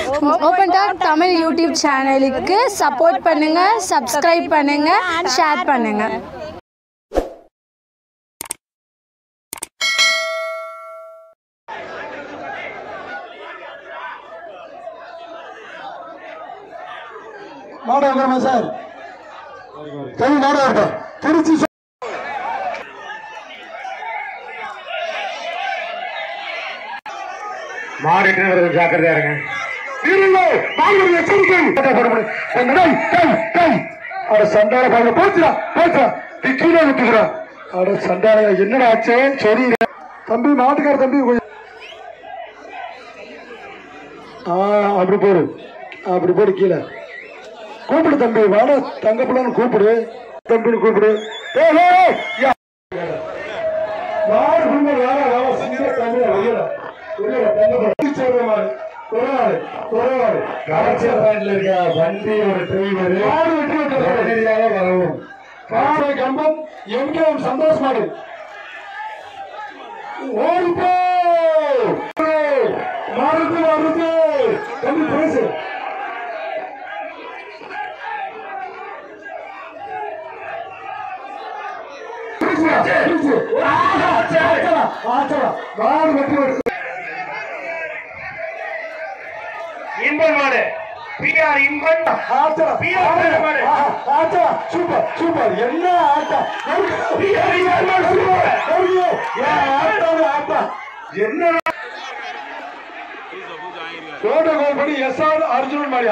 Open talk Tamil YouTube சேனலுக்கு support பண்ணுங்க subscribe பண்ணுங்க ஷேர் பண்ணுங்க மாடு வைக்கிறோமா சார் சரி மாடு வரட்டும் திருச்சி சு- மாடு எத்தனை ஜாக்கிரதையா இருங்க வீரர்கள், மாடுகளுடைய எச்சரிக்கை. அந்த டேய், டேய், டேய். அட சண்டால பாருங்க போச்சுடா போச்சுடா நீ கீழே விட்டுக்கிறா அட சண்டால என்னடா ஆச்சு சரி தம்பி மாட்டுக்கார தம்பி கொஞ்சம் ஆ அப்படி போடு அப்படி போடு கீழே கூப்பிடு தம்பி வாட தங்க பிள்ளைன்னு கூப்பிடு தம்பின்னு கூப்பிடு ஏய், ஏய், ஏய், யா. மாடு குடும்ப வேற வேற சிங்க தம்பி வெளியில வெளியில தங்க பிள்ளை சொல்ற மாதிரி குறவாடு குறவாடு கலெக்டர் பாயிண்ட்ல இருக்க வண்டியோட டிரைவர் மாடு வெட்டி விட்டு உடனடியாக வரவும் மாடு கம்பம் எங்கே சந்தோஷ் மாடு ஓடி போ மாறுது மாறுது தம்பி பேசு மாடு வெட்டி விட்டு இன்பன் மாடு பிஆர் இன்பன் ஆட்டா பிஆர் மாடு ஆட்டா சூப்பர் சூப்பர் என்ன ஆட்டா பிஆர் இன்பன் சூப்பர் ஆட்டா என்ன கோட்டை கோல்படி எஸ் ஆர் அர்ஜுனன் மாடியா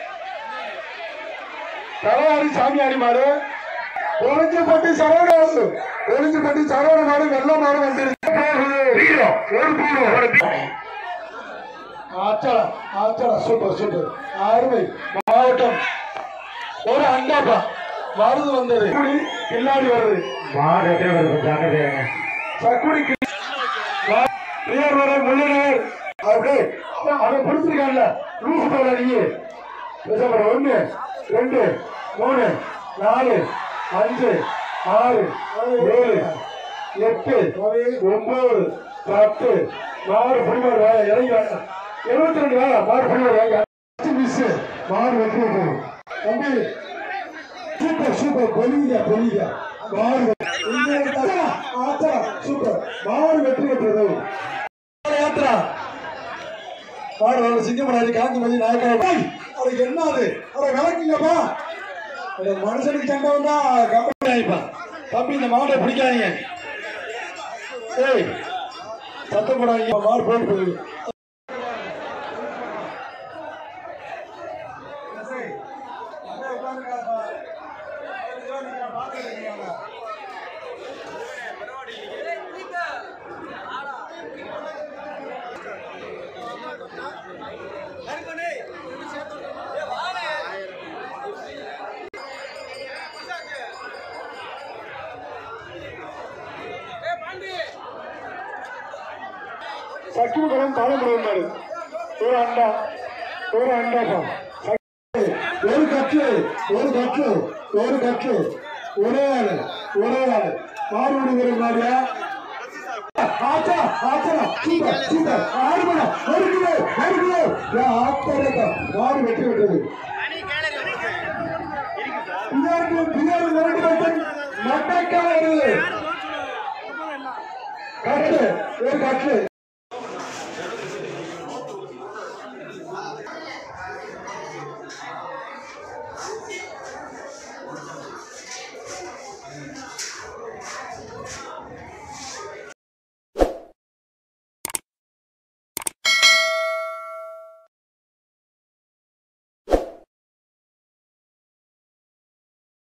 தலையாரி சாமியாடி மாடு ஒளிஞ்சுப்பட்டி சரவண மாடு ஒளிஞ்சுப்பட்டி சரவண மாடு வெள்ள மாடு வந்துருச்சு வீரோ ஒரு வீரோ ஒரு வீரோ. ஆச்சடா ஆச்சடா சூப்பர் சூப்பர் அருமை மாவட்டம் ஒரு அண்டாப்பா வருது வந்தது இப்படி பின்னாடி வருது மாடு எத்தனை பேருக்கு ஜாக்கிரதையா இருங்க சக்குடி பிரியர் வர முள்ளினர் அப்படியே அவன் பிடிச்சிருக்கான்ல லூசு போல நீ பேசப்பட ஒண்ணு ரெண்டு மூணு நாலு அஞ்சு ஆறு ஏழு எட்டு ஒன்பது பத்து மாறு புடிமாறு வேலை இறங்கி வாங்க இருபத்தி ரெண்டு வேலை மாறு புடிமாறு வாங்க மிஸ் மாறு வெற்றி போகும் தம்பி சூப்பர் சூப்பர் பொலிவியா பொலிவியா மாறு ஆத்தா சூப்பர் மாறு வெற்றி பெற்றது யாத்திரா மாடு வரல சிங்கமனாரி காந்தி மதி நாயக்கா அவருக்கு என்ன அது அவரை விளக்குங்கப்பா அந்த மனுஷனுக்கு சண்டை வந்தா கம்பெனி ஆயிப்பா தம்பி இந்த மாடை பிடிக்காதீங்க ஏய் சத்தம் போடாதீங்க மாடு போட்டு போகுது சக்கிமுகம் பாலமுருகன் மாடு ஒரு அண்டா ஒரு அண்டாப்பா ஒரு கற்று ஒரு கற்று ஒரு கற்று ஒரே ஆளு ஒரே ஆளு மாடு விடுகிற மாதிரியா ஆச்சா ஆச்சா சூப்பர் சூப்பர் ஆறு மணி ஒரு கிலோ ஒரு கிலோ ஆத்தரக்கா மாடு வெட்டி விட்டது பின்னாடி பின்னாடி மிரண்டு வைத்தன் மட்டைக்கா வருது கட்டு ஒரு கட்டு